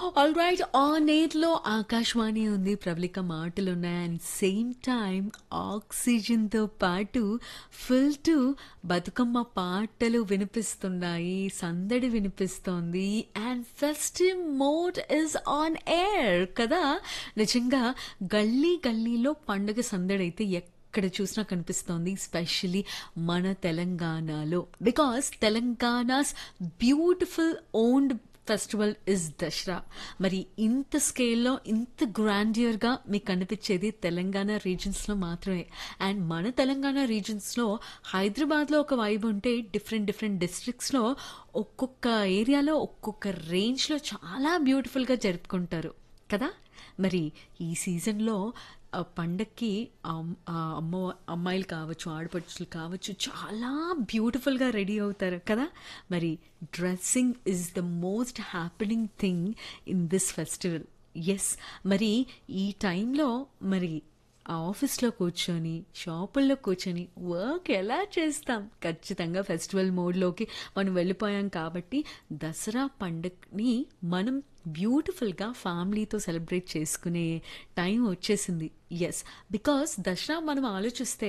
all right on ఎయిర్లో ఆకాశవాణి ఉంది ప్రబలిక మాటలు ఉన్నాయి అండ్ సేమ్ టైం ఆక్సిజన్తో పాటు ఫుల్ టు బతుకమ్మ పాటలు వినిపిస్తున్నాయి సందడి వినిపిస్తోంది and festive mode is on air కదా నిజంగా గల్లీ గల్లీలో పండుగ సందడి అయితే ఎక్కడ చూసినా కనిపిస్తోంది స్పెషలీ మన తెలంగాణలో because Telangana's beautiful owned festival is Dasara మరి ఇంత స్కేల్లో ఇంత గ్రాండియర్గా మీకు కనిపించేది తెలంగాణ రీజన్స్లో మాత్రమే అండ్ మన తెలంగాణ రీజన్స్లో హైదరాబాద్లో ఒక వైబ్ ఉంటే డిఫరెంట్ డిఫరెంట్ డిస్ట్రిక్ట్స్లో ఒక్కొక్క ఏరియాలో ఒక్కొక్క రేంజ్లో చాలా బ్యూటిఫుల్గా జరుపుకుంటారు కదా మరి ఈ సీజన్లో ఆ పండక్కి అమ్- ఆ అమ్మ అమ్మాయిలు కావచ్చు ఆడపడుచులు కావచ్చు చాలా బ్యూటిఫుల్గా రెడీ అవుతారు కదా మరి dressing is the most happening thing in this festival yes మరి ఈ టైంలో మరి ఆ ఆఫీస్లో కూర్చొని షాపుల్లో కూర్చొని వర్క్ ఎలా చేస్తాం ఖచ్చితంగా ఫెస్టివల్ మోడ్లోకి మనం వెళ్ళిపోయాం కాబట్టి దసరా పండుగని మనం బ్యూటిఫుల్గా ఫ్యామిలీతో సెలబ్రేట్ చేసుకునే టైం వచ్చేసింది ఎస్ బికాస్ దసరా మనం ఆలోచిస్తే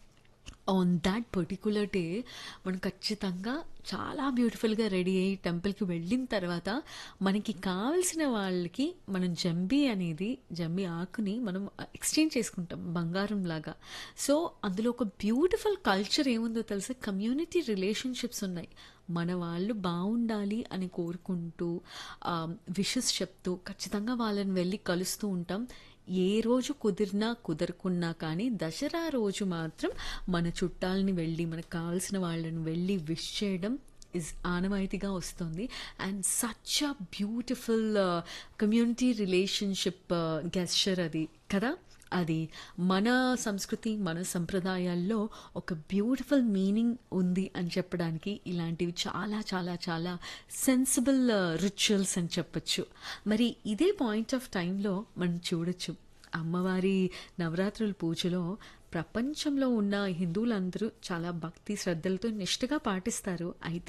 ఆన్ దాట్ పర్టికులర్ డే మనం ఖచ్చితంగా చాలా బ్యూటిఫుల్గా రెడీ అయ్యి టెంపుల్కి వెళ్ళిన తర్వాత మనకి కావలసిన వాళ్ళకి మనం జంబి అనేది జంబి ఆకుని మనం ఎక్స్చేంజ్ చేసుకుంటాం బంగారం లాగా సో అందులో ఒక బ్యూటిఫుల్ కల్చర్ ఏముందో తెలుసా కమ్యూనిటీ రిలేషన్షిప్స్ ఉన్నాయి మన వాళ్ళు బాగుండాలి అని కోరుకుంటూ విషెస్ చెప్తూ ఖచ్చితంగా వాళ్ళని వెళ్ళి కలుస్తూ ఉంటాం ఏ రోజు కుదిరినా కుదరకున్నా కానీ దసరా రోజు మాత్రం మన చుట్టాలని వెళ్ళి మనకు కావాల్సిన వాళ్ళని వెళ్ళి విష్ చేయడం ఇస్ ఆనవాయితీగా వస్తుంది and such a beautiful community relationship gesture అది కదా అది మన సంస్కృతి మన సంప్రదాయాల్లో ఒక బ్యూటిఫుల్ మీనింగ్ ఉంది అని చెప్పడానికి ఇలాంటివి చాలా చాలా చాలా సెన్సిబుల్ రిచువల్స్ అని చెప్పొచ్చు మరి ఇదే పాయింట్ ఆఫ్ టైంలో మనం చూడొచ్చు అమ్మవారి నవరాత్రుల పూజలో ప్రపంచంలో ఉన్న హిందువులందరూ చాలా భక్తి శ్రద్ధలతో నిష్ఠగా పాటిస్తారు అయితే